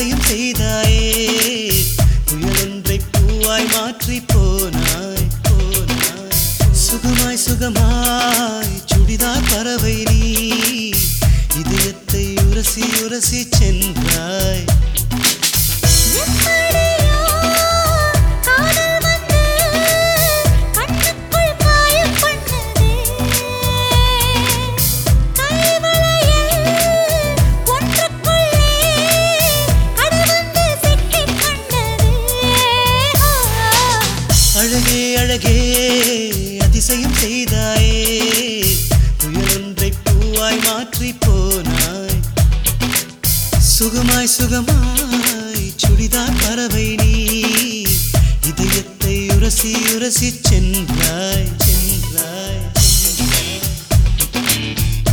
அதிசயம் செய்தாயே புயலொன்றை பூவாய் மாற்றி போனாய் போனாய் சுகமாய் சுகமாய் சுடிதார் பறவை நீ இதயத்தை உரசி உரசி சென்றாய் எப்படியோ காதல் வந்து கண்ணுக்குள் காயம் பண்ணதே கைவளையில் ஒன்றுக்குள்ளே கடல் வந்து சிக்கிக் கொண்டதே அழகே அழகே அதிசயம் செய்தாயே புயலொன்றை பூவாய் மாற்றி போனாய் சுகமாய் சுகமாய் சுடிதார் பறவை நீ இதயத்தை உரசி உரசி சென்றாய் சென்றாய் சென்றாய்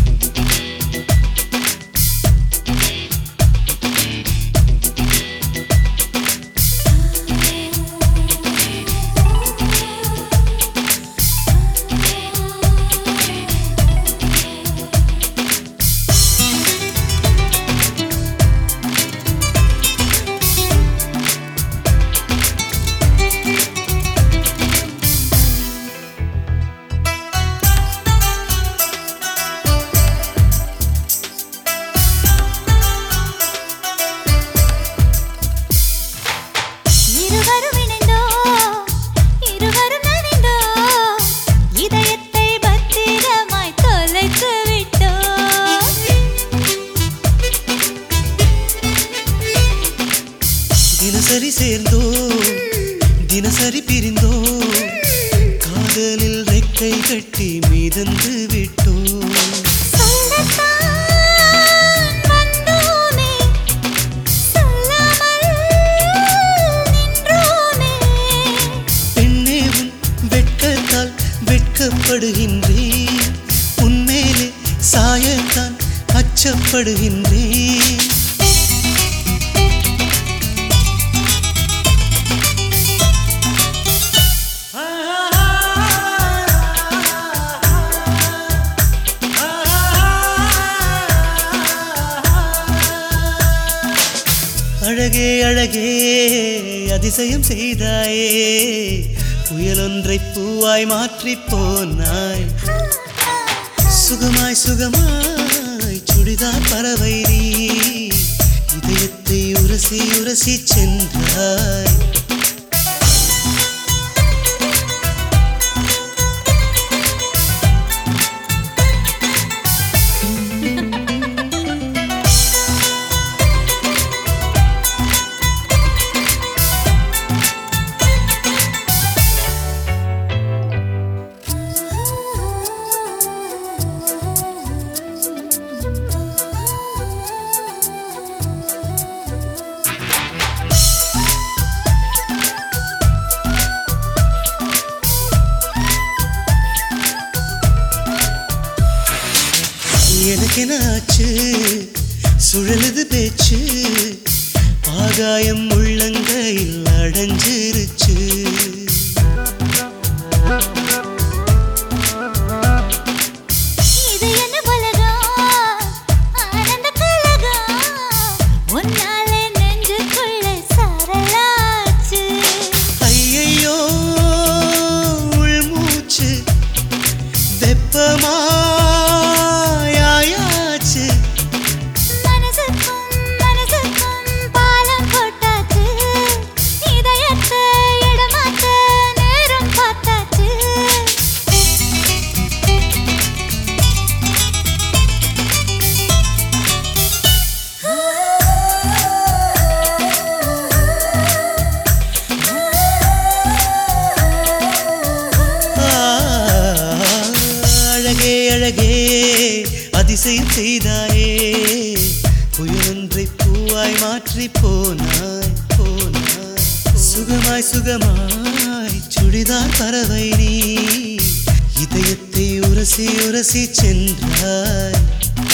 இருவரும் இணைந்தோ இருவரும் நனைந்தோ இதயத்தை பத்திரமாய் தொலைத்து விட்டோ தினசரி சேர்ந்தோ தினசரி பிரிந்தோ காதலில் ரெக்கை கட்டி மிதந்து விட்டோ சொல்லத்தான் வந்தோமே சொல்லாமல் நின்றோமே பெண்ணே உன் வெட்கத்தால் வெட்கப்படுகின்றேன் உன்மேலே சாயத்தான் அச்சப்படுகின்றேன் அழகே அழகே அதிசயம் செய்தாயே புயலொன்றை பூவாய் மாற்றி போனாய் சுகமாய் சுகமாய் சுடிதார் பறவை நீ இதயத்தை உரசி உரசி சென்றாய் எனக்கு என்ன ஆச்சு சுழலுது பேச்சு ஆகாயம் உள்ளங்கையில் அடைஞ்சிருச்சு இது என்ன உலகம் ஆனந்த கலகம் உன்னாலே நெஞ்சுக்குள்ள சரளாச்சு ஐயையோ உள்மூச்சு வெப்பமாயாச்சு மனசுக்கும் மனசுக்கும் பாலம் போட்டாச்சு இதயத்தை இடமாத்த நேரம் பார்த்தாச்சு ஆ, அழகே அழகே அதிசயம் செய்தாயே புயலொன்றை பூவாய் மாற்றி போனாய் போனாய் சுகமாய் சுகமாய் சுடிதார் பறவை நீ இதயத்தை உரசி உரசி சென்றாய்